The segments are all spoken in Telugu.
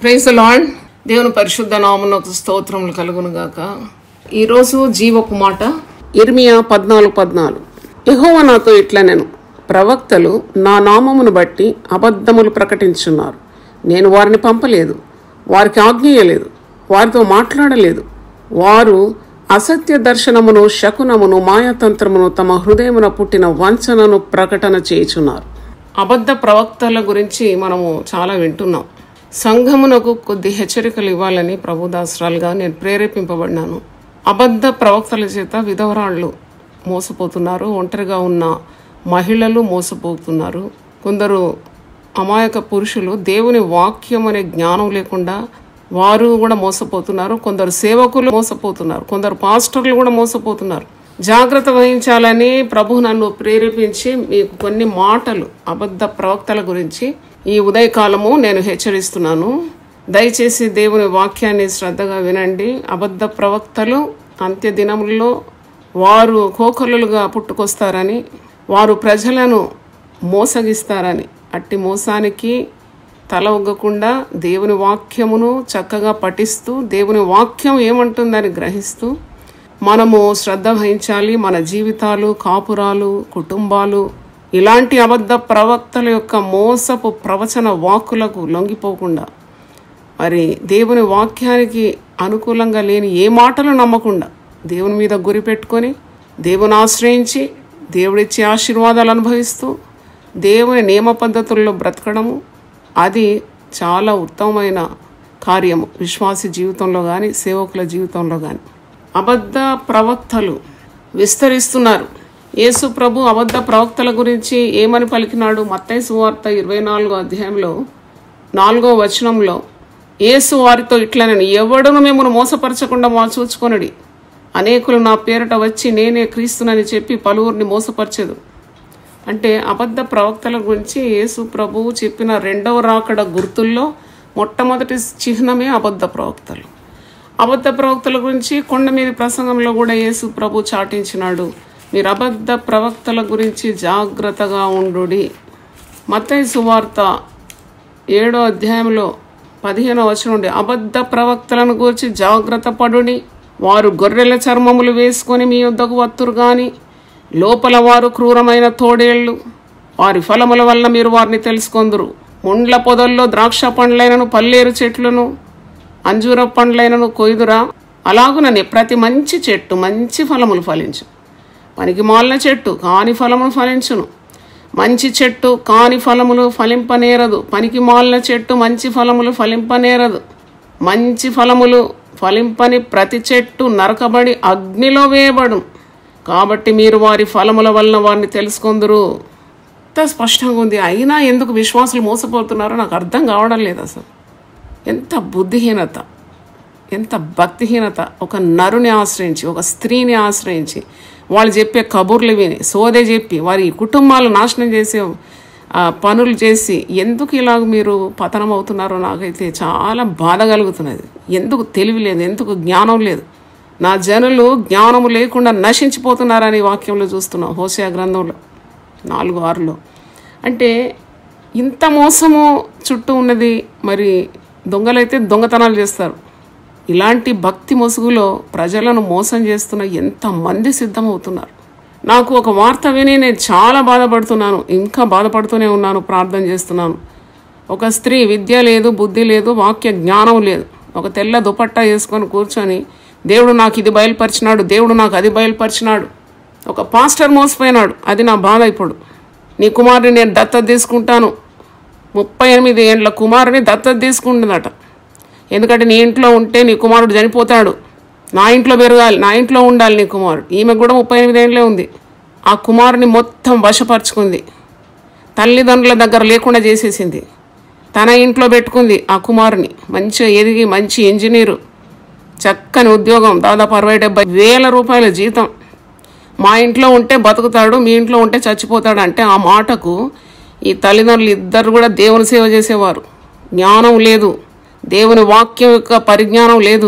ప్రైజ్ లార్డ్ దేవుని పరిశుద్ధ నామమునకు స్తోత్రములు కలుగును గాక ఈరోజు జీవపు మాట ఇర్మియా పద్నాలుగు పద్నాలుగు యెహోవా నాతో ఇట్లా నేను ప్రవక్తలు నా నామమును బట్టి అబద్ధములు ప్రకటించున్నారు నేను వారిని పంపలేదు వారికి ఆజ్ఞేయలేదు వారితో మాట్లాడలేదు వారు అసత్య దర్శనమును శకునమును మాయాతంత్రమును తమ హృదయమున పుట్టిన వంచనను ప్రకటన చేయుచున్నారు అబద్ధ ప్రవక్తల గురించి మనము చాలా వింటున్నాం సంఘమునకు కొద్ది హెచ్చరికలు ఇవ్వాలని ప్రభుదాసరాలుగా నేను ప్రేరేపింపబడినాను అబద్ధ ప్రవక్తల చేత విధవరాళ్ళు మోసపోతున్నారు ఒంటరిగా ఉన్న మహిళలు మోసపోతున్నారు కొందరు అమాయక పురుషులు దేవుని వాక్యం అనే జ్ఞానం లేకుండా వారు కూడా మోసపోతున్నారు కొందరు సేవకులు మోసపోతున్నారు కొందరు పాస్టర్లు కూడా మోసపోతున్నారు జాగ్రత్త వహించాలని ప్రభు నన్ను ప్రేరేపించి మీకు కొన్ని మాటలు అబద్ధ ప్రవక్తల గురించి ఈ ఉదయకాలము నేను హెచ్చరిస్తున్నాను దయచేసి దేవుని వాక్యాన్ని శ్రద్ధగా వినండి అబద్ధ ప్రవక్తలు అంత్య దినములలో వారు కోకలులుగా పుట్టుకొస్తారని వారు ప్రజలను మోసగిస్తారని అట్టి మోసానికి తల ఒగ్గకుండా దేవుని వాక్యమును చక్కగా పఠిస్తూ దేవుని వాక్యం ఏమంటుందని గ్రహిస్తూ మనము శ్రద్ధ వహించాలి మన జీవితాలు కాపురాలు కుటుంబాలు ఇలాంటి అబద్ధ ప్రవక్తల యొక్క మోసపు ప్రవచన వాక్కులకు లొంగిపోకుండా మరి దేవుని వాక్యానికి అనుకూలంగా లేని ఏ మాటలు నమ్మకుండా దేవుని మీద గురి పెట్టుకొని దేవుని ఆశ్రయించి దేవుడిచ్చే ఆశీర్వాదాలు అనుభవిస్తూ దేవుని నియమ పద్ధతుల్లో బ్రతకడము అది చాలా ఉత్తమమైన కార్యము విశ్వాసి జీవితంలో కానీ సేవకుల జీవితంలో కానీ అబద్ధ ప్రవక్తలు విస్తరిస్తున్నారు యేసు ప్రభు అబద్ధ ప్రవక్తల గురించి ఏమని పలికినాడు మత్తయి సువార్త ఇరవై నాలుగో అధ్యాయంలో నాలుగో వచనంలో యేసు వారితో ఇట్లనని ఎవడును మిమ్మల్ని మోసపరచకుండా మా చూచుకొనడి అనేకులు నా పేరట వచ్చి నేనే క్రీస్తునని చెప్పి పలువురిని మోసపరచదు అంటే అబద్ధ ప్రవక్తల గురించి యేసు ప్రభువు చెప్పిన రెండవ రాకడ గుర్తుల్లో మొట్టమొదటి చిహ్నమే అబద్ధ ప్రవక్తలు అబద్ధ ప్రవక్తల గురించి కొండ మీద ప్రసంగంలో కూడా యేసు ప్రభు చాటించినాడు మీరు అబద్ధ ప్రవక్తల గురించి జాగ్రత్తగా ఉండుడి మత్తయి సువార్త ఏడో అధ్యాయంలో పదిహేనో వచనం ఉండే అబద్ధ ప్రవక్తలను గురించి జాగ్రత్త పడుని వారు గొర్రెల చర్మములు వేసుకొని మీ యొద్దకు వత్తురు గాని లోపల వారు క్రూరమైన తోడేళ్లు వారి ఫలముల వల్ల మీరు వారిని తెలుసుకొందురు ముండ్ల పొదల్లో ద్రాక్ష పండ్లైనను పల్లేరు చెట్లను అంజూర పండ్లైనను కొయ్దురా అలాగుననే ప్రతి మంచి చెట్టు మంచి ఫలములు ఫలించు పనికి మాలిన చెట్టు కాని ఫలములు ఫలించును మంచి చెట్టు కాని ఫలములు ఫలింపనేరదు పనికి మాలిన చెట్టు మంచి ఫలములు ఫలింపనేరదు మంచి ఫలములు ఫలింపని ప్రతి చెట్టు నరకబడి అగ్నిలో వేయబడు కాబట్టి మీరు వారి ఫలముల వలన వారిని తెలుసుకొందురు ఎంత స్పష్టంగా ఉంది అయినా ఎందుకు విశ్వాసులు మోసపోతున్నారో నాకు అర్థం కావడం లేదు అసలు ఎంత బుద్ధిహీనత ఎంత భక్తిహీనత ఒక నరుని ఆశ్రయించి ఒక స్త్రీని ఆశ్రయించి వాళ్ళు చెప్పే కబుర్లు విని సోదే చెప్పి వారి కుటుంబాలు నాశనం చేసే ఆ, పనులు చేసి ఎందుకు ఇలాగ మీరు పతనం అవుతున్నారో నాకైతే చాలా బాధ కలుగుతున్నది ఎందుకు తెలివి లేదు ఎందుకు జ్ఞానం లేదు నా జనులు జ్ఞానము లేకుండా నశించిపోతున్నారని వాక్యంలో చూస్తున్నాం హోషయా గ్రంథంలో నాలుగు ఆరులో అంటే ఇంత మోసము చుట్టూ ఉన్నది మరి దొంగలైతే దొంగతనాలు చేస్తారు ఇలాంటి భక్తి ముసుగులో ప్రజలను మోసం చేస్తున్న ఎంతమంది సిద్ధమవుతున్నారు నాకు ఒక వార్త విని నేను చాలా బాధపడుతున్నాను ఇంకా బాధపడుతూనే ఉన్నాను ప్రార్థన చేస్తున్నాను ఒక స్త్రీ విద్య లేదు బుద్ధి లేదు వాక్య జ్ఞానం లేదు ఒక తెల్ల దుపట్టా వేసుకొని కూర్చొని దేవుడు నాకు ఇది బయలుపరిచినాడు దేవుడు నాకు అది బయలుపరిచినాడు ఒక పాస్టర్ మోసపోయినాడు అది నా బాధ ఇప్పుడు నీ కుమారుని నేను దత్తత తీసుకుంటాను ముప్పై ఎనిమిది ఏండ్ల కుమారుని దత్తత తీసుకుంటుందట ఎందుకంటే నీ ఇంట్లో ఉంటే నీ కుమారుడు చనిపోతాడు నా ఇంట్లో పెరగాలి నా ఇంట్లో ఉండాలి నీ కుమారుడు ఈమె కూడా ముప్పై ఎనిమిది ఏండ్లే ఉంది ఆ కుమారుని మొత్తం వశపరుచుకుంది తల్లిదండ్రుల దగ్గర లేకుండా చేసేసింది తన ఇంట్లో పెట్టుకుంది ఆ కుమారుని మంచిగా ఎదిగి మంచి ఇంజనీరు చక్కని ఉద్యోగం దాదాపు అరవై డెబ్బై వేల రూపాయల జీతం మా ఇంట్లో ఉంటే బతుకుతాడు మీ ఇంట్లో ఉంటే చచ్చిపోతాడు అంటే ఆ మాటకు ఈ తల్లిదండ్రులు ఇద్దరు కూడా దేవుని సేవ చేసేవారు జ్ఞానం లేదు దేవుని వాక్యం యొక్క పరిజ్ఞానం లేదు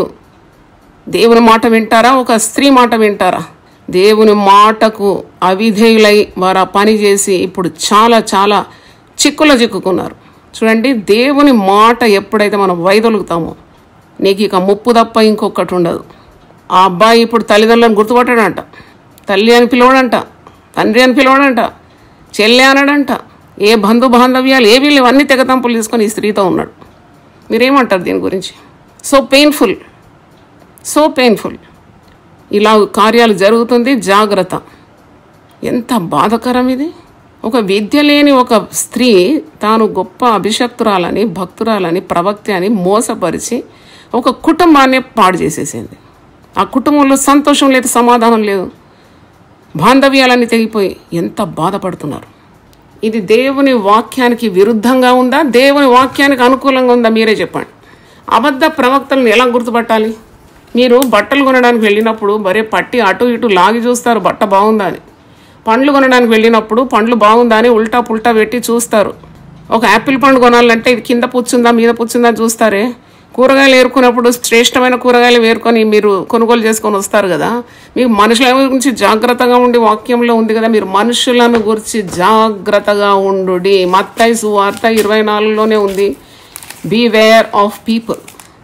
దేవుని మాట వింటారా ఒక స్త్రీ మాట వింటారా దేవుని మాటకు అవిధేయులై వారు ఆ పని చేసి ఇప్పుడు చాలా చాలా చిక్కులో చిక్కుకున్నారు చూడండి దేవుని మాట ఎప్పుడైతే మనం వైదొలుగుతామో నీకు ఇక ముప్పు తప్ప ఇంకొకటి ఉండదు ఆ అబ్బాయి ఇప్పుడు తల్లిదండ్రులను గుర్తుపట్టాడంట తల్లి అని పిలవడంట తండ్రి అని పిలవడంట చెల్లె అనడంట ఏ బంధు బాంధవ్యాలు ఏవీ లేవు అన్ని తెగతంపులు తీసుకొని ఈ స్త్రీతో ఉన్నాడు మీరేమంటారు దీని గురించి సో పెయిన్ఫుల్ సో పెయిన్ఫుల్ ఇలా కార్యాలు జరుగుతుంది జాగ్రత్త ఎంత బాధకరం ఇది ఒక విద్య లేని ఒక స్త్రీ తాను గొప్ప అభిషక్తురాలని భక్తురాలని ప్రవక్తి అని మోసపరిచి ఒక కుటుంబాన్ని పాడు చేసేసింది ఆ కుటుంబంలో సంతోషం లేదు సమాధానం లేదు బాంధవ్యాలన్నీ తెగిపోయి ఎంత బాధపడుతున్నారు ఇది దేవుని వాక్యానికి విరుద్ధంగా ఉందా దేవుని వాక్యానికి అనుకూలంగా ఉందా మీరే చెప్పండి అబద్ధ ప్రవక్తలను ఎలా గుర్తుపట్టాలి మీరు బట్టలు కొనడానికి వెళ్ళినప్పుడు మరే పట్టి అటు ఇటు లాగి చూస్తారు బట్ట బాగుందా అని పండ్లు కొనడానికి వెళ్ళినప్పుడు పండ్లు బాగుందా అని ఉల్టా పుల్టా పెట్టి చూస్తారు ఒక యాపిల్ పండు కొనాలంటే ఇది కింద పుచ్చుందా మీద పుచ్చుందా అని చూస్తారే కూరగాయలు ఏరుకున్నప్పుడు శ్రేష్టమైన కూరగాయలు వేరుకొని మీరు కొనుగోలు చేసుకొని వస్తారు కదా మీకు మనుషుల గురించి జాగ్రత్తగా ఉండి వాక్యంలో ఉంది కదా మీరు మనుషులను గురించి జాగ్రత్తగా ఉండు మత్తాయి సువార్త ఇరవై నాలుగులోనే ఉంది బీ వేర్ ఆఫ్ పీపుల్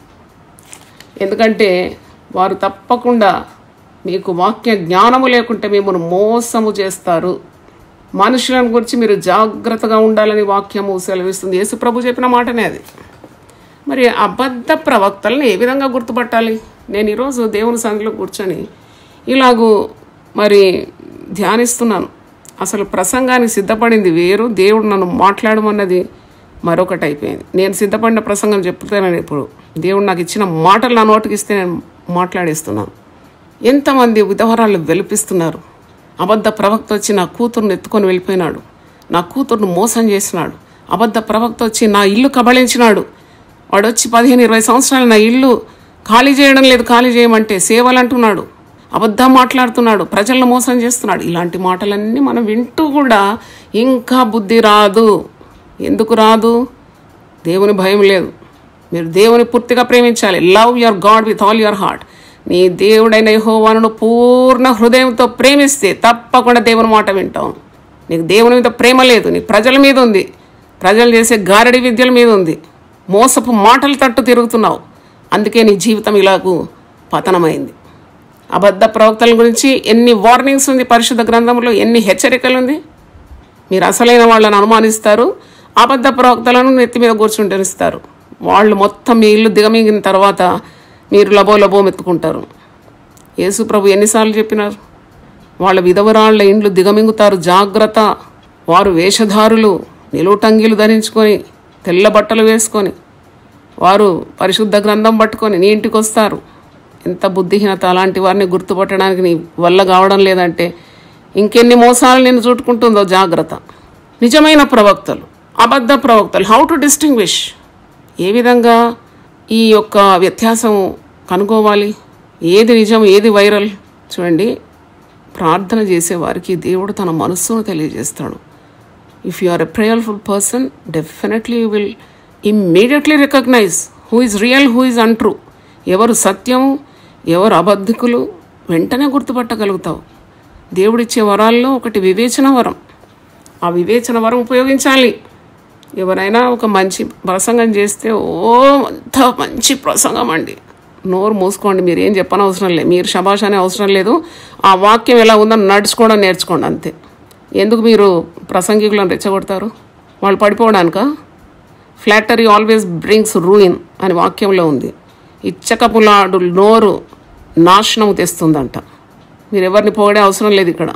ఎందుకంటే వారు తప్పకుండా మీకు వాక్య జ్ఞానము లేకుంటే మిమ్మల్ని మోసము చేస్తారు మనుషులను గురించి మీరు జాగ్రత్తగా ఉండాలని వాక్యము సెలవిస్తుంది యేసు ప్రభు చెప్పిన మాటనే అది మరి అబద్ధ ప్రవక్తలను ఏ విధంగా గుర్తుపట్టాలి నేను ఈరోజు దేవుని సంధిలో కూర్చొని ఇలాగూ మరి ధ్యానిస్తున్నాను అసలు ప్రసంగానికి సిద్ధపడింది వేరు దేవుడు నన్ను మాట్లాడమన్నది మరొకటి అయిపోయింది నేను సిద్ధపడిన ప్రసంగం చెప్తాను ఇప్పుడు దేవుడు నాకు ఇచ్చిన మాటలు నా నోటికి ఇస్తే నేను మాట్లాడేస్తున్నాను ఎంతమంది విధవరాలు వెలిపిస్తున్నారు అబద్ధ ప్రవక్త వచ్చి నా కూతురుని ఎత్తుకొని వెళ్ళిపోయినాడు నా కూతురును మోసం చేసినాడు అబద్ధ ప్రవక్త వచ్చి నా ఇల్లు కబళించినాడు వాడు వచ్చి పదిహేను ఇరవై సంవత్సరాలు నా ఇల్లు ఖాళీ చేయడం లేదు ఖాళీ చేయమంటే సేవలు అంటున్నాడు అబద్ధం మాట్లాడుతున్నాడు ప్రజలను మోసం చేస్తున్నాడు ఇలాంటి మాటలన్నీ మనం వింటూ కూడా ఇంకా బుద్ధి రాదు ఎందుకు రాదు దేవుని భయం లేదు మీరు దేవుని పూర్తిగా ప్రేమించాలి love your God with all your heart నీ దేవుడైన యెహోవాను పూర్ణ హృదయంతో ప్రేమిస్తే తప్పకుండా దేవుని మాట వింటాం నీకు దేవుని మీద ప్రేమ లేదు నీ ప్రజల మీద ఉంది ప్రజలు చేసే గారడి విద్యల మీద ఉంది మోసపు మాటలు తట్టు తిరుగుతున్నావు అందుకే నీ జీవితం ఇలాగూ పతనమైంది అబద్ధ ప్రవక్తల గురించి ఎన్ని వార్నింగ్స్ ఉంది పరిశుద్ధ గ్రంథంలో ఎన్ని హెచ్చరికలు ఉంది మీరు అసలైన వాళ్ళని అనుమానిస్తారు అబద్ధ ప్రవక్తలను నెత్తి మీద కూర్చుంటనిస్తారు వాళ్ళు మొత్తం మీ ఇల్లు దిగమింగిన తర్వాత మీరు లబో లబో మెత్తుకుంటారు యేసు ప్రభు ఎన్నిసార్లు చెప్పినారు వాళ్ళ విధవరాళ్ళ ఇండ్లు దిగమింగుతారు జాగ్రత్త వారు వేషధారులు నిలువుటంగీలు ధరించుకొని తెల్ల బట్టలు వేసుకొని వారు పరిశుద్ధ గ్రంథం పట్టుకొని నీ ఇంటికి వస్తారు ఎంత బుద్ధిహీనత అలాంటి వారిని గుర్తుపట్టడానికి నీ వల్ల కావడం లేదంటే ఇంకెన్ని మోసాలు నేను చుట్టుకుంటుందో జాగ్రత్త నిజమైన ప్రవక్తలు అబద్ధ ప్రవక్తలు హౌ టు డిస్టింగ్విష్ ఏ విధంగా ఈ యొక్క వ్యత్యాసం కనుక్కోవాలి ఏది నిజం ఏది వైరల్ చూడండి ప్రార్థన చేసే వారికి దేవుడు తన మనస్సును తెలియజేస్తాడు if you are a prayerful person definitely you will immediately recognise who is real who is untrue ఎవరు సత్యం ఎవరు అబద్ధికులు వెంటనే గుర్తుపట్టగలుగుతావు దేవుడిచ్చే వరాల్లో ఒకటి వివేచన వరం ఆ వివేచన వరం ఉపయోగించాలి ఎవరైనా ఒక మంచి ప్రసంగం చేస్తే ఓ అంత మంచి ప్రసంగం అండి నోరు మూసుకోండి మీరు ఏం చెప్పనవసరం లేదు మీరు శభాష్ అనే అవసరం లేదు ఆ వాక్యం ఎలా ఉందో నడుచుకోవడం నేర్చుకోండి అంతే ఎందుకు మీరు ప్రసంగికులను రెచ్చగొడతారు వాళ్ళు పడిపోవడానికా ఫ్లాటరీ ఆల్వేస్ బ్రింగ్స్ రూయిన్ అని వాక్యంలో ఉంది ఇచ్చకపులాడు నోరు నాశనం తెస్తుందంట మీరు ఎవరిని పోగడే అవసరం లేదు ఇక్కడ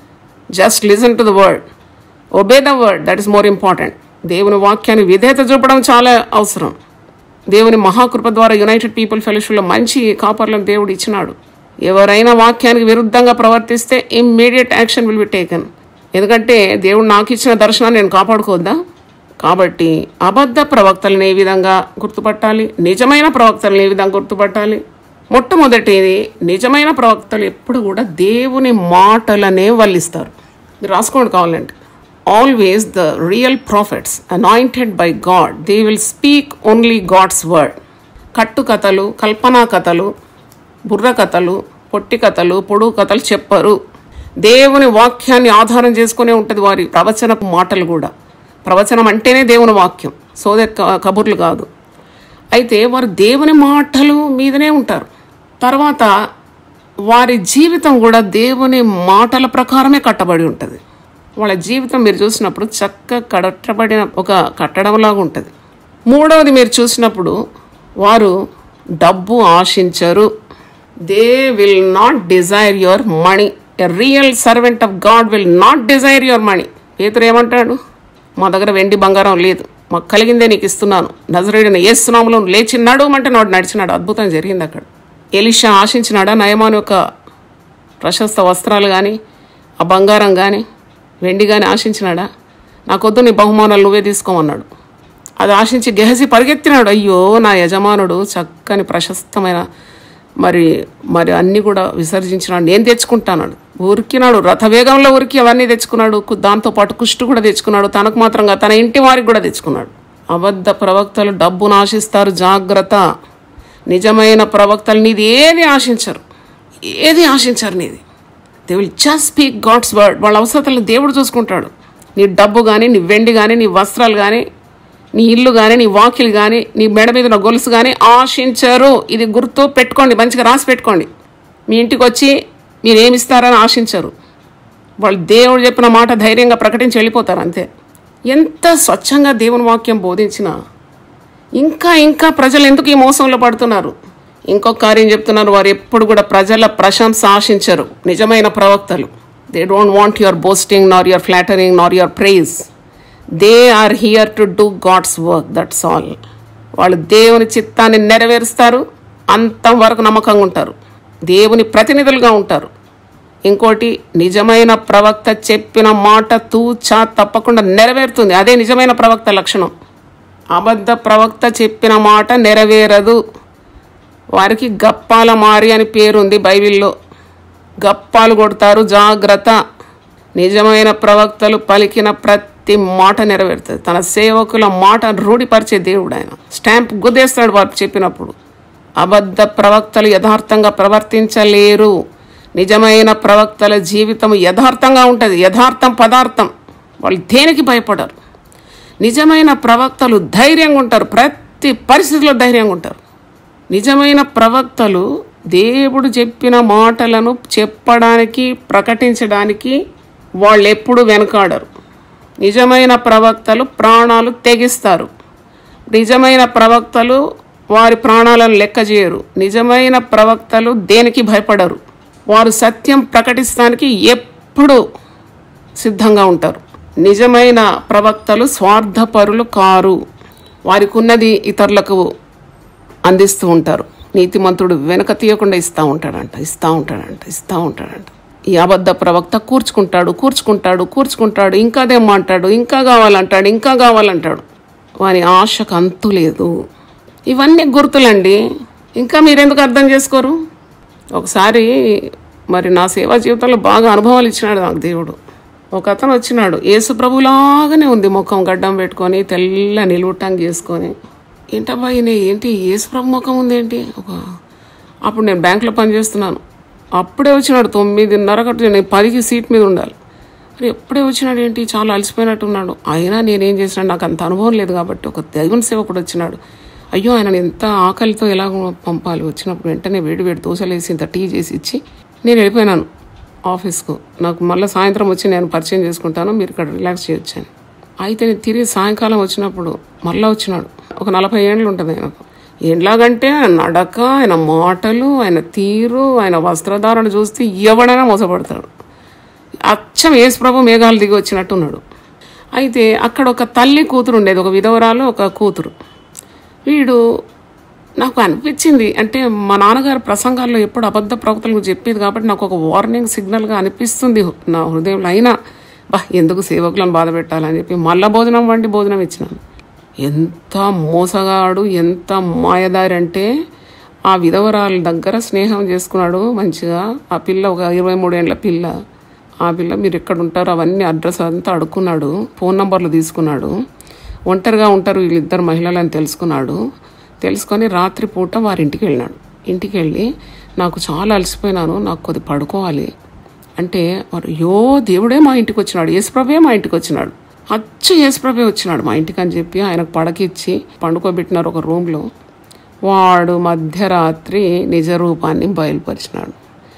just listen to the word obey the word that is more important దేవుని వాక్యాన్ని విధేయత చూపడం చాలా అవసరం దేవుని మహాకృప ద్వారా యునైటెడ్ పీపుల్ ఫెలోషిప్లో మంచి కాపర్లను దేవుడు ఇచ్చినాడు ఎవరైనా వాక్యానికి విరుద్ధంగా ప్రవర్తిస్తే immediate action will be taken ఎందుకంటే దేవుడు నాకు ఇచ్చిన దర్శనాన్ని నేను కాపాడుకోవద్దా కాబట్టి అబద్ధ ప్రవక్తలను ఏ విధంగా గుర్తుపట్టాలి నిజమైన ప్రవక్తలను ఏ విధంగా గుర్తుపట్టాలి మొట్టమొదటిది నిజమైన ప్రవక్తలు ఎప్పుడు కూడా దేవుని మాటలనే వల్లిస్తారు మీరు రాసుకోండి కావాలంటే always the real prophets anointed by God they will speak only God's word కట్టు కథలు కల్పనా కథలు బుర్ర కథలు పొట్టి కథలు పొడుగు కథలు చెప్పరు దేవుని వాక్యాన్ని ఆధారం చేసుకునే ఉంటుంది వారి ప్రవచనపు మాటలు కూడా ప్రవచనం అంటేనే దేవుని వాక్యం సోదె క- కబుర్లు కాదు అయితే వారు దేవుని మాటలు మీదనే ఉంటారు తర్వాత వారి జీవితం కూడా దేవుని మాటల ప్రకారమే కట్టబడి ఉంటుంది వాళ్ళ జీవితం మీరు చూసినప్పుడు చక్కగా కట్టబడిన ఒక కట్టడంలాగా ఉంటుంది మూడవది మీరు చూసినప్పుడు వారు డబ్బు ఆశించరు they will not desire your money a real servant of God will not desire your money పేతురు ఏమంటాడు మా దగ్గర వెండి బంగారం లేదు మాకు కలిగిందే నీకు ఇస్తున్నాను నజరేడిన ఏసునాములో లేచినాడు అంటే నాడు నడిచినాడు అద్భుతం జరిగింది అక్కడ ఎలిషా ఆశించినాడా నయమాను యొక్క ప్రశస్త వస్త్రాలు కానీ ఆ బంగారం కానీ వెండి కానీ ఆశించినాడా నాకొద్దు నీ బహుమానాలు నువ్వే తీసుకోమన్నాడు అది ఆశించి గెహసి పరిగెత్తినాడు అయ్యో నా యజమానుడు చక్కని ప్రశస్తమైన మరి మరి అన్నీ కూడా విసర్జించినాడు నేను తెచ్చుకుంటాన్నాడు ఉరికినాడు రథవేగంలో ఉరికి అవన్నీ తెచ్చుకున్నాడు కు- దాంతోపాటు కుష్టు కూడా తెచ్చుకున్నాడు తనకు మాత్రంగా తన ఇంటి వారికి కూడా తెచ్చుకున్నాడు అబద్ధ ప్రవక్తలు డబ్బును ఆశిస్తారు జాగ్రత్త నిజమైన ప్రవక్తలు నీది ఏది ఆశించరు ఏది ఆశించరు నీది they will just speak God's word వాళ్ళ అవసరతలను దేవుడు చూసుకుంటాడు నీ డబ్బు కానీ నీ వెండి కానీ నీ వస్త్రాలు కానీ నీ ఇల్లు కానీ నీ వాకిలు కానీ నీ మెడ మీద ఉన్న గొలుసు కానీ ఆశించరు ఇది గుర్తు పెట్టుకోండి మంచిగా రాసి పెట్టుకోండి మీ ఇంటికి వచ్చి మీరు ఏమి ఇస్తారని ఆశించరు వాళ్ళు దేవుడు చెప్పిన మాట ధైర్యంగా ప్రకటించి వెళ్ళిపోతారు అంతే ఎంత స్వచ్ఛంగా దేవుని వాక్యం బోధించినా ఇంకా ఇంకా ప్రజలు ఎందుకు ఈ మోసంలో పడుతున్నారు ఇంకొక కార్యం చెప్తున్నారు వారు ఎప్పుడు కూడా ప్రజల ప్రశంస ఆశించరు నిజమైన ప్రవక్తలు they don't want your boasting nor your flattering nor your praise they are here to do God's work that's all వాళ్ళు దేవుని చిత్తాన్ని నెరవేరుస్తారు అంతం వరకు నమ్మకంగా ఉంటారు దేవుని ప్రతినిధులుగా ఉంటారు ఇంకోటి నిజమైన ప్రవక్త చెప్పిన మాట తూచా తప్పకుండా నెరవేరుతుంది అదే నిజమైన ప్రవక్త లక్షణం అబద్ధ ప్రవక్త చెప్పిన మాట నెరవేరదు వారికి గప్పాల మారి అని పేరుంది బైబిల్లో గప్పాలు కొడతారు జాగ్రత్త నిజమైన ప్రవక్తలు పలికిన ప్రతి మాట నెరవేరుతుంది తన సేవకుల మాట రూఢిపరిచే దేవుడు ఆయన స్టాంప్ గుద్దేస్తాడు వారు చెప్పినప్పుడు అబద్ధ ప్రవక్తలు యథార్థంగా ప్రవర్తించలేరు నిజమైన ప్రవక్తల జీవితం యథార్థంగా ఉంటుంది యథార్థం పదార్థం వాళ్ళు దేనికి భయపడరు నిజమైన ప్రవక్తలు ధైర్యంగా ఉంటారు ప్రతి పరిస్థితిలో ధైర్యంగా ఉంటారు నిజమైన ప్రవక్తలు దేవుడు చెప్పిన మాటలను చెప్పడానికి ప్రకటించడానికి వాళ్ళు ఎప్పుడు వెనకాడరు నిజమైన ప్రవక్తలు ప్రాణాలు తెగిస్తారు నిజమైన ప్రవక్తలు వారి ప్రాణాలను లెక్క చేయరు నిజమైన ప్రవక్తలు దేనికి భయపడరు వారు సత్యం ప్రకటిస్తానికి ఎప్పుడు సిద్ధంగా ఉంటారు నిజమైన ప్రవక్తలు స్వార్థపరులు కారు వారికి ఉన్నది ఇతరులకు అందిస్తూ ఉంటారు నీతిమంతుడు వెనక తీయకుండా ఇస్తూ ఉంటాడంట ఇస్తూ ఉంటాడంట ఇస్తూ ఉంటాడంట ఈ అబద్ధ ప్రవక్త కూర్చుకుంటాడు కూర్చుకుంటాడు కూర్చుకుంటాడు ఇంకా తెమ్మంటాడు ఇంకా కావాలంటాడు ఇంకా కావాలంటాడు వాని ఆశకు అంతు లేదు ఇవన్నీ గుర్తులండి ఇంకా మీరెందుకు అర్థం చేసుకోరు ఒకసారి మరి నా సేవా జీవితంలో బాగా అనుభవాలు ఇచ్చినాడు నాకు దేవుడు ఒక అతను వచ్చినాడు యేసు ప్రభులాగానే ఉంది ముఖం గడ్డం పెట్టుకొని తెల్ల నిలువుటంగి చేసుకొని ఏంటబ్బా ఈయన ఏంటి యేసు ప్రభు ముఖం ఉంది ఏంటి ఒక అప్పుడు నేను బ్యాంకులో పనిచేస్తున్నాను అప్పుడే వచ్చినాడు తొమ్మిదిన్నర కట్టు నేను పదికి సీట్ మీద ఉండాలి అరే ఎప్పుడే వచ్చినాడు ఏంటి చాలా అలసిపోయినట్టున్నాడు అయినా నేనేం చేసినాడు నాకు అంత అనుభవం లేదు కాబట్టి ఒక దైవన సేవకుడు వచ్చినాడు అయ్యో ఆయన ఎంత ఆకలితో ఎలా పంపాలి వచ్చినప్పుడు వెంటనే వేడి వేడి దోశలు వేసి ఇంత టీ చేసి ఇచ్చి నేను వెళ్ళిపోయినాను ఆఫీస్కు నాకు మళ్ళీ సాయంత్రం వచ్చి నేను పరిచయం చేసుకుంటాను మీరు ఇక్కడ రిలాక్స్ చేయొచ్చు అని అయితే నేను తిరిగి సాయంకాలం వచ్చినప్పుడు మళ్ళీ వచ్చినాడు ఒక నలభై ఏళ్ళు ఉంటుంది ఆయనకు ఎలాగంటే ఆయన నడక ఆయన మాటలు ఆయన తీరు ఆయన వస్త్రధారణ చూస్తే ఎవడైనా మోసపడతాడు అచ్చం యేసు ప్రభు మేఘాలు దిగి వచ్చినట్టున్నాడు అయితే అక్కడ ఒక తల్లి కూతురు ఉండేది ఒక విధవరాలు ఒక కూతురు వీడు నాకు అనిపించింది అంటే మా నాన్నగారు ప్రసంగాల్లో ఎప్పుడు అబద్ధ ప్రవక్తలకు చెప్పేది కాబట్టి నాకు ఒక వార్నింగ్ సిగ్నల్గా అనిపిస్తుంది నా హృదయంలో అయినా బా ఎందుకు సేవకులను బాధ పెట్టాలని చెప్పి మళ్ళా భోజనం వండి భోజనం ఇచ్చినాను ఎంత మోసగాడు ఎంత మాయదారి అంటే ఆ విధవరాల దగ్గర స్నేహం చేసుకున్నాడు మంచిగా ఆ పిల్ల ఒక ఇరవై మూడేళ్ల పిల్ల ఆ పిల్ల మీరు ఎక్కడ ఉంటారు అవన్నీ అడ్రస్ అంతా అడుక్కున్నాడు ఫోన్ నంబర్లు తీసుకున్నాడు ఒంటరిగా ఉంటారు వీళ్ళిద్దరు మహిళలని తెలుసుకున్నాడు తెలుసుకొని రాత్రి పూట వారి ఇంటికి వెళ్ళినాడు ఇంటికి వెళ్ళి నాకు చాలా అలసిపోయినాను నాకు కొద్ది పడుకోవాలి అంటే వారు యో దేవుడే మా ఇంటికి వచ్చినాడు యేసుప్రభే మా ఇంటికి వచ్చినాడు అచ్చు యేసుప్రభే వచ్చినాడు మా ఇంటికి అని చెప్పి ఆయనకు పడకిచ్చి పండుకోబెట్టినారు ఒక రూమ్లో వాడు మధ్యరాత్రి నిజ రూపాన్ని బయలుపరిచినాడు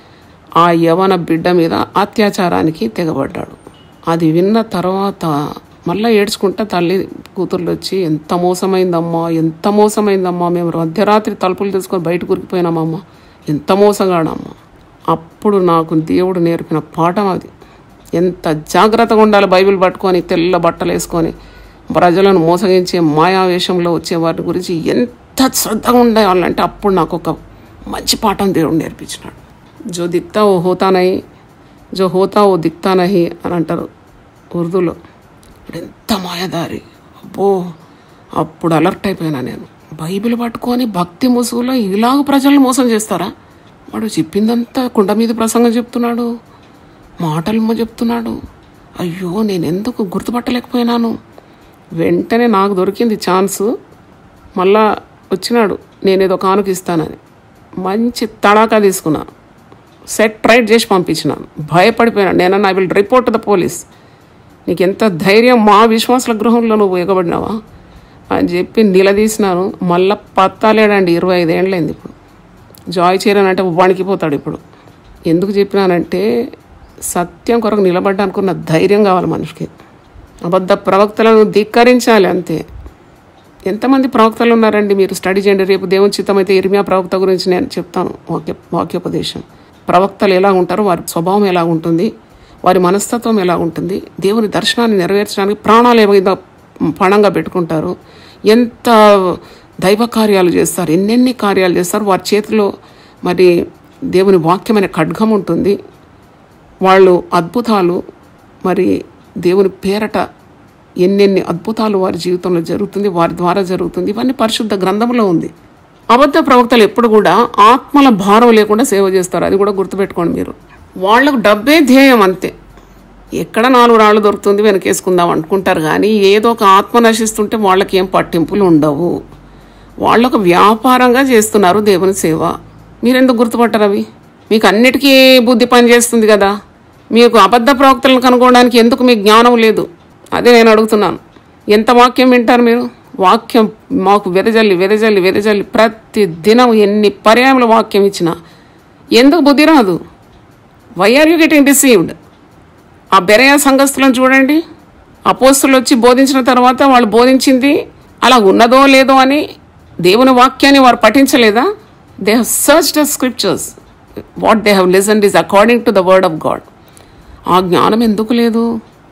ఆ యవన బిడ్డ మీద అత్యాచారానికి తెగబడ్డాడు అది విన్న తర్వాత మళ్ళీ ఏడ్చుకుంటా తల్లి కూతుర్లు వచ్చి ఎంత మోసమైందమ్మా ఎంత మోసమైందమ్మా మేము మధ్యరాత్రి తలుపులు తీసుకొని బయటకు ఉరికిపోయినామమ్మా ఎంత మోసగాడమ్మా అప్పుడు నాకు దేవుడు నేర్పిన పాఠం అది ఎంత జాగ్రత్తగా ఉండాలి బైబిల్ పట్టుకొని తెల్ల బట్టలు వేసుకొని ప్రజలను మోసగించే మాయావేషంలో వచ్చే వాటి గురించి ఎంత శ్రద్ధగా ఉండాలంటే అప్పుడు నాకు ఒక మంచి పాఠం దేవుడు నేర్పించినాడు జో దిక్తా ఓ హోతా నహి జో హోతా ఓ దిక్తా నహి అని అంటారు ఉర్దూలో ఇప్పుడు ఎంత మాయదారి అబ్బో అప్పుడు అలర్ట్ అయిపోయినా నేను బైబిల్ పట్టుకొని భక్తి ముసుగులో ఇలాగ ప్రజలను మోసం చేస్తారా వాడు చెప్పిందంతా కుండ మీద ప్రసంగం చెప్తున్నాడు మాటలు చెప్తున్నాడు అయ్యో నేను ఎందుకు గుర్తుపట్టలేకపోయినాను వెంటనే నాకు దొరికింది ఛాన్స్ మళ్ళా వచ్చినాడు నేనేదో కానుక ఇస్తానని మంచి తడాకా తీసుకున్నా సెట్ రైట్ చేసి పంపించినాను భయపడిపోయినాడు నేను I will report the police నీకు ఎంత ధైర్యం మా విశ్వాసుల గృహంలో నువ్వు ఎగబడినావా అని చెప్పి నిలదీసినాను మళ్ళా పత్తాలేడండి ఇరవై ఐదేళ్ళైంది ఇప్పుడు జాయ్ చీరన్ అంటే వణికిపోతాడు ఇప్పుడు ఎందుకు చెప్పినానంటే సత్యం కొరకు నిలబడ్డానుకున్న ధైర్యం కావాలి మనిషికి అబద్ధ ప్రవక్తలను ధిక్కరించాలి అంతే ఎంతమంది ప్రవక్తలు ఉన్నారండి మీరు స్టడీ చేయండి రేపు దేవుని చిత్తమైతే ఇర్మియా ప్రవక్త గురించి నేను చెప్తాను వాక్య వాక్యోపదేశం ప్రవక్తలు ఎలా ఉంటారు వారి స్వభావం ఎలా ఉంటుంది వారి మనస్తత్వం ఎలా ఉంటుంది దేవుని దర్శనాన్ని నెరవేర్చడానికి ప్రాణాలు ఏమైనా పణంగా పెట్టుకుంటారు ఎంత దైవ కార్యాలు చేస్తారు ఎన్నెన్ని కార్యాలు చేస్తారు వారి చేతిలో మరి దేవుని వాక్యమైన ఖడ్గం ఉంటుంది వాళ్ళు అద్భుతాలు మరి దేవుని పేరట ఎన్నెన్ని అద్భుతాలు వారి జీవితంలో జరుగుతుంది వారి ద్వారా జరుగుతుంది ఇవన్నీ పరిశుద్ధ గ్రంథంలో ఉంది అబద్ధ ప్రవక్తలు ఎప్పుడు కూడా ఆత్మల భారం లేకుండా సేవ చేస్తారు అది కూడా గుర్తుపెట్టుకోండి మీరు వాళ్లకు డబ్బే ధ్యేయం అంతే ఎక్కడ నాలుగు రాళ్ళు దొరుకుతుంది వెనకేసుకుందాం అనుకుంటారు కానీ ఏదో ఒక ఆత్మ నశిస్తుంటే వాళ్ళకి ఏం పట్టింపులు ఉండవు వాళ్ళొక వ్యాపారంగా చేస్తున్నారు దేవుని సేవ మీరెందుకు గుర్తుపట్టరు అవి మీకు అన్నిటికీ బుద్ధి పని చేస్తుంది కదా మీకు అబద్ధ ప్రవక్తలను కనుక్కోవడానికి ఎందుకు మీకు జ్ఞానం లేదు అదే నేను అడుగుతున్నాను ఎంత వాక్యం వింటారు మీరు వాక్యం మాకు వెదజల్లి వెదజల్లి వెదజల్లి ప్రతి దినం ఎన్ని పర్యాయముల వాక్యం ఇచ్చినా ఎందుకు బుద్ధి రాదు why are you getting deceived ఆ బెరయ సంఘస్థులను చూడండి అపోస్తులు వచ్చి బోధించిన తర్వాత వాళ్ళు బోధించింది అలా ఉన్నదో లేదో అని దేవుని వాక్యాన్ని వారు పఠించలేదా they have search the scriptures what they have listen is according to the word of God ఆ జ్ఞానం ఎందుకు లేదు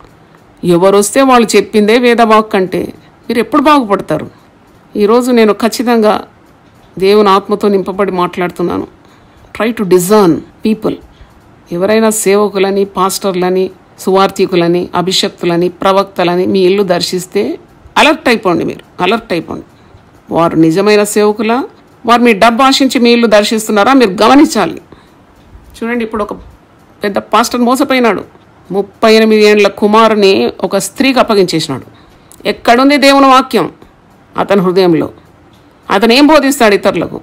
ఎవరు వస్తే వాళ్ళు చెప్పిందే వేదవాక్ అంటే మీరు ఎప్పుడు బాగుపడతారు ఈరోజు నేను ఖచ్చితంగా దేవుని ఆత్మతో నింపబడి మాట్లాడుతున్నాను ట్రై టు డిజర్న్ పీపుల్ ఎవరైనా సేవకులని పాస్టర్లని సువార్థికులని అభిషక్తులని ప్రవక్తలని మీ ఇల్లు దర్శిస్తే అలర్ట్ అయిపోండి మీరు అలర్ట్ అయిపోండి వారు నిజమైన సేవకులా వారు మీ డబ్బు ఆశించి మీ ఇల్లు దర్శిస్తున్నారా మీరు గమనించాలి చూడండి ఇప్పుడు ఒక పెద్ద పాస్టర్ మోసపోయినాడు ముప్పై ఎనిమిది ఏండ్ల కుమారుని ఒక స్త్రీకి అప్పగించేసినాడు ఎక్కడుంది దేవుని వాక్యం అతని హృదయంలో అతను ఏం బోధిస్తాడు ఇతరులకు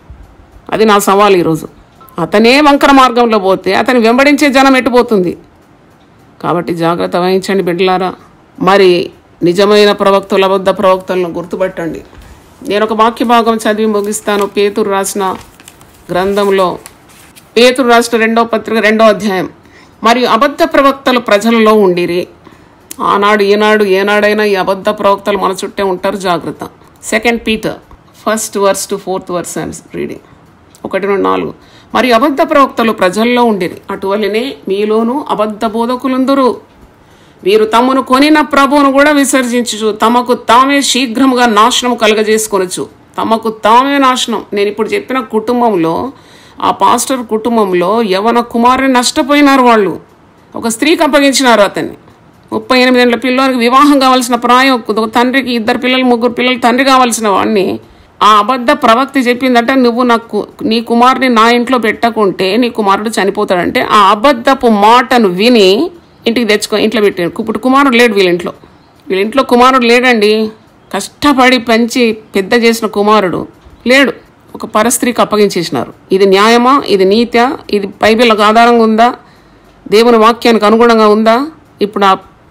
అది నా సవాల్ ఈరోజు అతనే వంకర మార్గంలో పోతే అతని వెంబడించే జనం ఎట్టుపోతుంది కాబట్టి జాగ్రత్త వహించండి బిడ్డలారా మరి నిజమైన ప్రవక్తల వద్ద ప్రవక్తలను గుర్తుపట్టండి నేను ఒక వాక్య భాగం చదివి ముగిస్తాను పేతురు రాసిన గ్రంథంలో పేతురు రాసిన రెండో పత్రిక రెండో అధ్యాయం మరియు అబద్ధ ప్రవక్తలు ప్రజలలో ఉండిరి ఆనాడు ఈనాడు ఏనాడైనా ఈ అబద్ధ ప్రవక్తలు మన చుట్టే ఉంటారు జాగ్రత్త second Peter first verse to fourth verse I'm reading ఒకటి రెండు నాలుగు మరి అబద్ధ ప్రవక్తలు ప్రజల్లో ఉండిరి అటువలనే మీలోనూ అబద్ధ బోధకులందరూ వీరు తమను కొనిన ప్రభువును కూడా విసర్జించుచు తమకు తామే శీఘ్రముగా నాశనం కలగజేసుకొనొచ్చు తమకు తామే నాశనం నేను ఇప్పుడు చెప్పిన కుటుంబంలో ఆ పాస్టర్ కుటుంబంలో యవన కుమారుని నష్టపోయినారు వాళ్ళు ఒక స్త్రీకి అప్పగించినారు అతన్ని ముప్పై ఎనిమిదేళ్ల పిల్లోనికి వివాహం కావాల్సిన ప్రాయం ఒక తండ్రికి ఇద్దరు పిల్లలు ముగ్గురు పిల్లలు తండ్రి కావాల్సిన వాడిని ఆ అబద్ధ ప్రవక్త చెప్పిందంటే నువ్వు నాకు నీ కుమారుని నా ఇంట్లో పెట్టకుంటే నీ కుమారుడు చనిపోతాడంటే ఆ అబద్ధపు మాటను విని ఇంటికి తెచ్చుకో ఇంట్లో పెట్టాడు ఇప్పుడు కుమారుడు లేడు వీళ్ళ ఇంట్లో వీళ్ళ ఇంట్లో కుమారుడు లేడండి కష్టపడి పెంచి పెద్ద చేసిన కుమారుడు లేడు ఒక పరస్త్రీకి అప్పగించేసినారు ఇది న్యాయమా ఇది నీత్యా ఇది బైబిల్కి ఆధారంగా ఉందా దేవుని వాక్యానికి అనుగుణంగా ఉందా ఇప్పుడు ఆ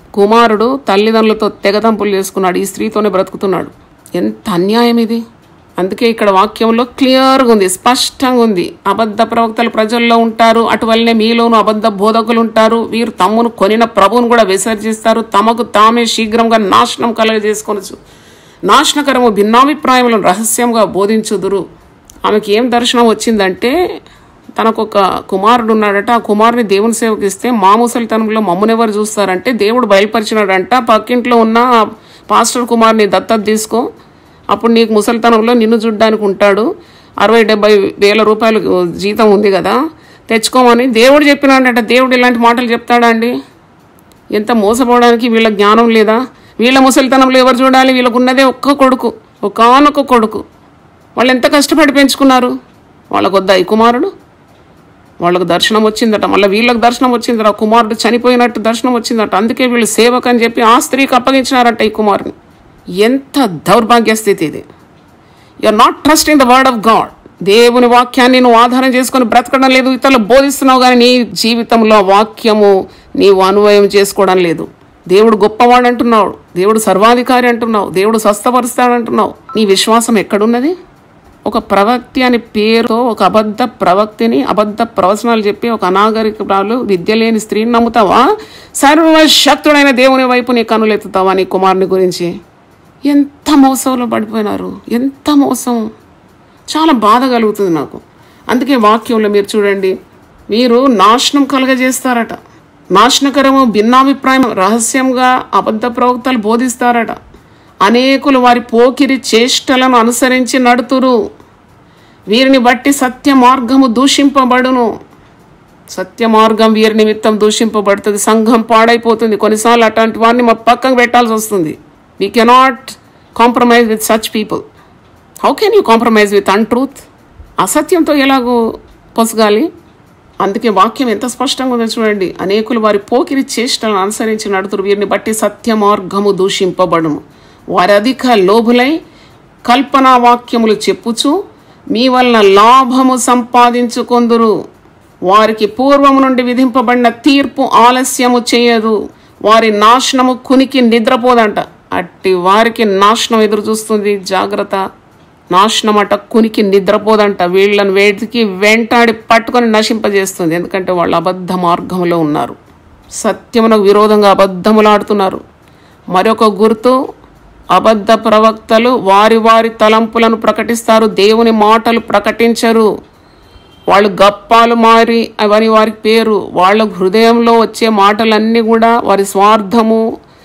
కుమారుడు తల్లిదండ్రులతో తెగదంపులు చేసుకున్నాడు ఈ స్త్రీతోనే బ్రతుకుతున్నాడు ఎంత అన్యాయం ఇది అందుకే ఇక్కడ వాక్యంలో క్లియర్గా ఉంది స్పష్టంగా ఉంది అబద్ధ ప్రవక్తలు ప్రజల్లో ఉంటారు అటువల్లనే మీలోను అబద్ధ బోధకులు ఉంటారు వీరు తమ్మును కొనిన ప్రభువును కూడా విసర్జిస్తారు తమకు తామే శీఘ్రంగా నాశనం కలగజేసుకొనచ్చు నాశనకరము భిన్నాభిప్రాయములను రహస్యంగా బోధించుదురు ఆమెకి ఏం దర్శనం వచ్చిందంటే తనకు ఒక కుమారుడు ఉన్నాడట ఆ కుమారుని దేవుని సేవకి ఇస్తే మా ముసలితనంలో మమ్మనెవరు చూస్తారంటే దేవుడు బయలుపరిచినాడంట పక్కింట్లో ఉన్న ఆ పాస్టర్ కుమార్ని దత్తత తీసుకో అప్పుడు నీకు ముసలితనంలో నిన్ను చూడ్డానికి ఉంటాడు అరవై డెబ్బై వేల రూపాయలు జీతం ఉంది కదా తెచ్చుకోమని దేవుడు చెప్పినాడట దేవుడు ఇలాంటి మాటలు చెప్తాడా అండి ఎంత మోసపోవడానికి వీళ్ళ జ్ఞానం లేదా వీళ్ళ ముసలితనంలో ఎవరు చూడాలి వీళ్ళకు ఉన్నదే ఒక్క కొడుకు ఒకానొక్క కొడుకు వాళ్ళు ఎంత కష్టపడి పెంచుకున్నారు వాళ్ళకు వద్దా ఈ కుమారుడు వాళ్ళకు దర్శనం వచ్చిందట మళ్ళీ వీళ్ళకి దర్శనం వచ్చిందట ఆ కుమారుడు చనిపోయినట్టు దర్శనం వచ్చిందట అందుకే వీళ్ళు సేవక్ అని చెప్పి ఆ స్త్రీకి అప్పగించినారట ఈ కుమారుని ఎంత దౌర్భాగ్య స్థితి ఇది are not trusting the word of God దేవుని వాక్యాన్ని నువ్వు ఆధారం చేసుకొని బ్రతకడం లేదు ఇతరులు బోధిస్తున్నావు కానీ నీ జీవితంలో ఆ వాక్యము నీవు అనువయం చేసుకోవడం లేదు దేవుడు గొప్పవాడు అంటున్నావు దేవుడు సర్వాధికారి అంటున్నావు దేవుడు స్వస్థపరుస్తాడంటున్నావు నీ విశ్వాసం ఎక్కడున్నది ఒక ప్రవక్తి అని పేరుతో ఒక అబద్ధ ప్రవక్తిని అబద్ధ ప్రవచనాలు చెప్పి ఒక అనాగరికురాలు విద్య లేని స్త్రీని నమ్ముతావా సర్వశక్తుడైన దేవుని వైపు నీ కనులెత్తుతావా నీ కుమారుని గురించి ఎంత మోసంలో పడిపోయినారు ఎంత మోసం చాలా బాధ కలుగుతుంది నాకు అందుకే వాక్యంలో మీరు చూడండి మీరు నాశనం కలగజేస్తారట నాశనకరము భిన్నాభిప్రాయం రహస్యంగా అబద్ధ ప్రవక్తలు బోధిస్తారట అనేకులు వారి పోకిరి చేష్టలను అనుసరించి నడుతురు వీరిని బట్టి సత్య మార్గము దూషింపబడును సత్య మార్గం వీరి నిమిత్తం దూషింపబడుతుంది సంఘం పాడైపోతుంది కొన్నిసార్లు అట్లాంటి వారిని మా పక్కకు పెట్టాల్సి వస్తుంది we cannot compromise with such people how can you compromise with untruth అసత్యంతో ఎలాగో పొసగాలి అందుకే వాక్యం ఎంత స్పష్టంగా ఉందో చూడండి అనేకులు వారి పోకిరి చేష్టలను అనుసరించి నడుతురు వీరిని బట్టి సత్య మార్గము దూషింపబడును వారి అధిక లోభులై కల్పనా వాక్యములు చెప్పుచు మీ వలన లాభము సంపాదించుకొందురు వారికి పూర్వము నుండి విధింపబడిన తీర్పు ఆలస్యము చేయదు వారి నాశనము కునికి నిద్రపోదంట అట్టి వారికి నాశనం ఎదురు చూస్తుంది జాగ్రత్త నాశనం అట కునికి నిద్రపోదంట వీళ్ళని వేటికి వెంటాడి పట్టుకొని నశింపజేస్తుంది ఎందుకంటే వాళ్ళు అబద్ధ మార్గంలో ఉన్నారు సత్యమునకు విరోధంగా అబద్ధములాడుతున్నారు మరొక గుర్తు అబద్ధ ప్రవక్తలు వారి వారి తలంపులను ప్రకటిస్తారు దేవుని మాటలు ప్రకటించరు వాళ్ళు గప్పాలు మారి అవని వారి పేరు వాళ్ళ హృదయంలో వచ్చే మాటలన్నీ కూడా వారి స్వార్థము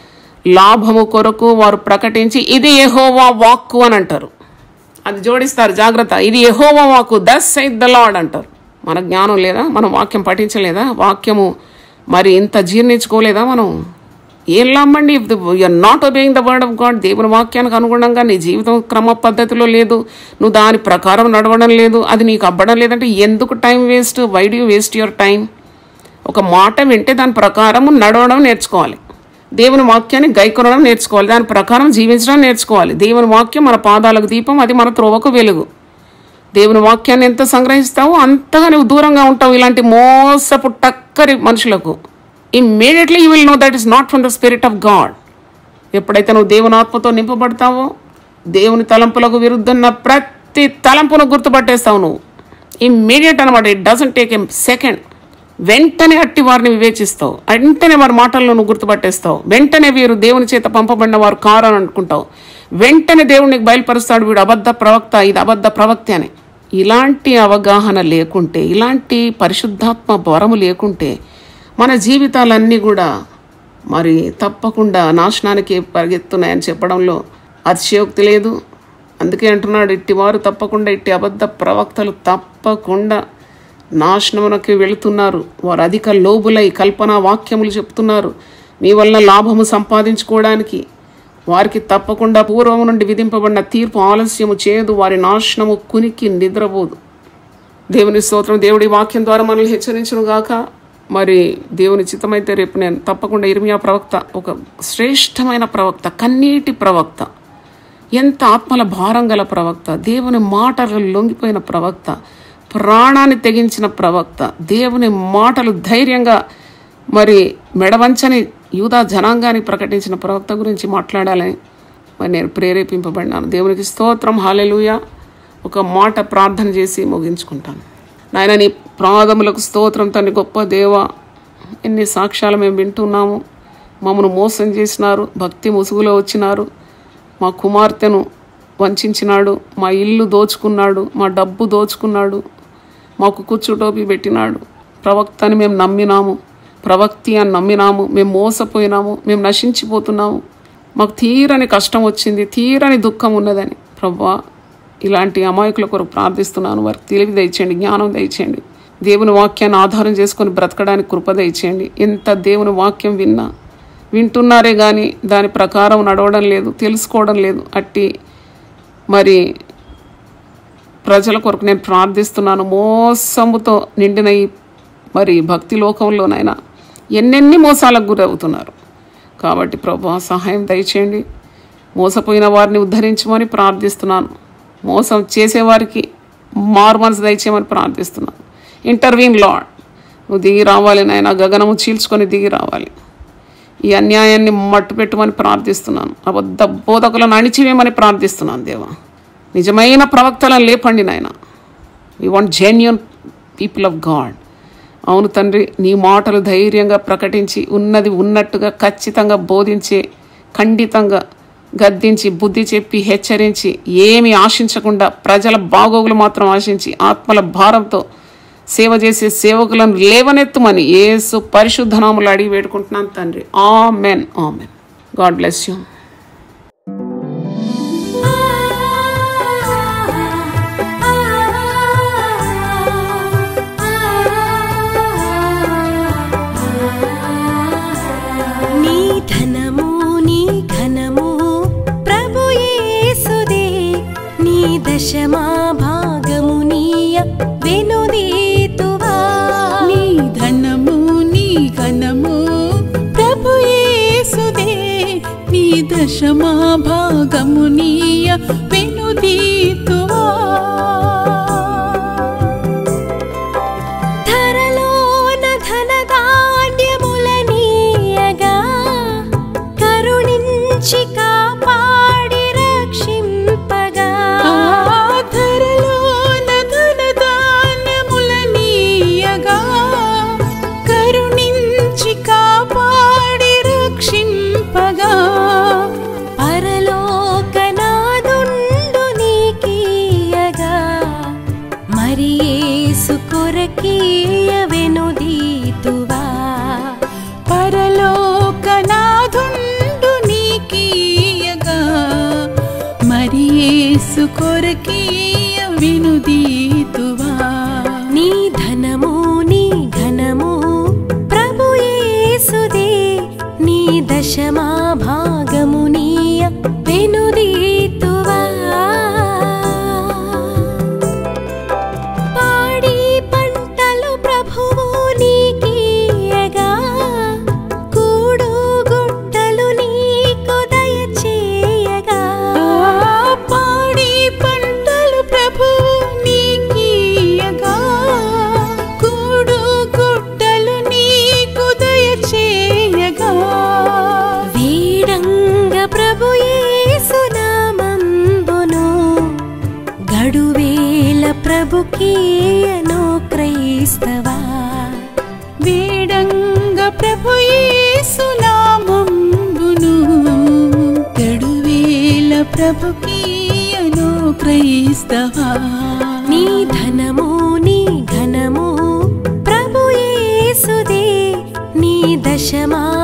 లాభము కొరకు వారు ప్రకటించి ఇది ఎహోవా వాక్కు అని అంటారు అది జోడిస్తారు జాగ్రత్త ఇది ఎహోవా వాక్కు దస్ సైడ్ ద లాడ్ అంటారు మన జ్ఞానం లేదా మనం వాక్యం పఠించలేదా వాక్యము మరి ఇంత జీర్ణించుకోలేదా మనం ఏం లాభండి if you're not obeying the word of God దేవుని వాక్యానికి అనుగుణంగా నీ జీవితం క్రమ పద్ధతిలో లేదు నువ్వు దాని ప్రకారం నడవడం లేదు అది నీకు అవ్వడం లేదంటే ఎందుకు time waste why do waste your time ఒక మాట వింటే దాని ప్రకారం నడవడం నేర్చుకోవాలి దేవుని వాక్యాన్ని గైకొనడం నేర్చుకోవాలి దాని ప్రకారం జీవించడం నేర్చుకోవాలి దేవుని వాక్యం మన పాదాలకు దీపం అది మన త్రోవకు వెలుగు దేవుని వాక్యాన్ని ఎంత సంగ్రహిస్తావో అంతగా నువ్వు దూరంగా ఉంటావు ఇలాంటి మోసపు టక్కరి మనుషులకు immediately you will know that is not from the spirit of God ఎప్పుడైతే నువ్వు దేవుని ఆత్మతో నింపబడతావో దేవుని తలంపులకు విరుద్ధన్న ప్రతి తలంపును గుర్తుపట్టేస్తావు నువ్వు ఇమ్మీడియట్ అనమాట it doesn't take a second వెంటనే అట్టి వారిని వివేచిస్తావు వెంటనే వారి మాటలను నువ్వు గుర్తుపట్టేస్తావు వెంటనే వీరు దేవుని చేత పంపబడిన వారు కారు అని అనుకుంటావు వెంటనే దేవుడు నీకు బయలుపరుస్తాడు వీడు అబద్ధ ప్రవక్త ఇది అబద్ధ ప్రవక్త అని ఇలాంటి అవగాహన లేకుంటే ఇలాంటి పరిశుద్ధాత్మ వరము లేకుంటే మన జీవితాలన్నీ కూడా మరి తప్పకుండా నాశనానికి పరిగెత్తున్నాయని చెప్పడంలో అతిశయోక్తి లేదు అందుకే అంటున్నాడు ఇట్టి వారు తప్పకుండా ఇట్టి అబద్ధ ప్రవక్తలు తప్పకుండా నాశనమునకి వెళుతున్నారు వారు అధిక లోబులై కల్పన వాక్యములు చెప్తున్నారు మీ వలన లాభము సంపాదించుకోవడానికి వారికి తప్పకుండా పూర్వం నుండి విధింపబడిన తీర్పు ఆలస్యము చేయదు వారి నాశనము కునికి నిద్రపోదు దేవుని స్తోత్రం దేవుడి వాక్యం ద్వారా మనల్ని హెచ్చరించును గాక మరి దేవుని చిత్తమైతే రేపు నేను తప్పకుండా ఇర్మియా ప్రవక్త ఒక శ్రేష్టమైన ప్రవక్త కన్నీటి ప్రవక్త ఎంత ఆత్మల భారం గల ప్రవక్త దేవుని మాటలు లొంగిపోయిన ప్రవక్త ప్రాణాన్ని తెగించిన ప్రవక్త దేవుని మాటలు ధైర్యంగా మరి మెడవంచని యూదా జనాంగానికి ప్రకటించిన ప్రవక్త గురించి మాట్లాడాలని మరి నేను ప్రేరేపింపబడినాను దేవునికి స్తోత్రం హాలెలుయ ఒక మాట ప్రార్థన చేసి ముగించుకుంటాను నాయన నీ ప్రాదములకు స్తోత్రం తండ్రి గొప్ప దేవ ఎన్ని సాక్ష్యాలు మేము వింటున్నాము మమ్మను మోసం చేసినారు భక్తి ముసుగులో వచ్చినారు మా కుమార్తెను వంచినాడు మా ఇల్లు దోచుకున్నాడు మా డబ్బు దోచుకున్నాడు మాకు కూర్చుటోపి పెట్టినాడు ప్రవక్తని మేము నమ్మినాము ప్రవక్తి అని నమ్మినాము మేము మోసపోయినాము మేము నశించిపోతున్నాము మాకు తీరని కష్టం వచ్చింది తీరని దుఃఖం ఉన్నదని ప్రభా ఇలాంటి అమాయకుల కొరకు ప్రార్థిస్తున్నాను వారికి తెలివి దయచేయండి జ్ఞానం దయచేయండి దేవుని వాక్యాన్ని ఆధారం చేసుకొని బ్రతకడానికి కృప దయచేయండి ఎంత దేవుని వాక్యం విన్నా వింటున్నారే కానీ దాని ప్రకారం నడవడం లేదు తెలుసుకోవడం లేదు అట్టి మరి ప్రజల కొరకు నేను ప్రార్థిస్తున్నాను మోసముతో నిండిన ఈ మరి భక్తి లోకంలోనైనా ఎన్నెన్ని మోసాలకు గురవుతున్నారు కాబట్టి ప్రభా సహాయం దయచేయండి మోసపోయిన వారిని ఉద్ధరించమని ప్రార్థిస్తున్నాను మోసం చేసేవారికి మారు మనసు దయచేయమని ప్రార్థిస్తున్నాను ఇంటర్వ్యూన్ లాడ్ నువ్వు దిగి రావాలి నాయన గగనము చీల్చుకొని దిగి రావాలి ఈ అన్యాయాన్ని మట్టు పెట్టమని ప్రార్థిస్తున్నాను అబద్ధ బోధకులను అణిచివేయమని ప్రార్థిస్తున్నాను దేవా నిజమైన ప్రవక్తలను లేపండి నాయన we want genuine people of God అవును తండ్రి నీ మాటలు ధైర్యంగా ప్రకటించి ఉన్నది ఉన్నట్టుగా ఖచ్చితంగా బోధించే ఖండితంగా గద్దించి బుద్ధి చెప్పి హెచ్చరించి ఏమి ఆశించకుండా ప్రజల బాగోగులు మాత్రం ఆశించి ఆత్మల భారంతో సేవ చేసే సేవకులను లేవనెత్తుమని ఏసు పరిశుద్ధనాములు అడిగి వేడుకుంటున్నాను తండ్రి amen amen God bless you నీ ధనము నీ ఘనము ప్రభు యేసుదే నీ దశమా భాగము నీయ వెనుదీతువా నీ ధనము నీ ఘనము ప్రభు యేసుదే నీ దశమా భాగము నీయ వెనుదీతువా ధరలోన ధనధాన్యములనీయగా కరుణించి కాపాడి రక్షింపగా ఆధరలోన ధనధాన్యములనీయగా కరుణించి కాపాడి రక్షింపగా పరలోకనాదుండు నీకీయగా మరి యేసు కొరకీయ వెనుదీతువా పరలోకనాథుండు నీకీయగా మరి యేసు కొరకీయ వినుదీతువా నీ ధనము నీ ఘనము ప్రభు యేసుదే నీ దశమా భాగము నీయ వెనుదీతువా పాడి పంటలు ప్రభువు నీకీయగా కూడు గుట్టలు నీకు దయచేయగా ఆ పాడి పంటలు ప్రభు నీకీయగా కూడు గుట్టలు నీకు దయచేయగా వీడంగ ప్రభు యేసునామంబును గడువేల ప్రభుకీయను క్రైస్తవా వేడంగ ప్రభు యేసునామంబును గడువేల ప్రభుకీయను క్రైస్తవా నీ ధనము నీ ఘనము ప్రభు యేసుదే నీ దశమా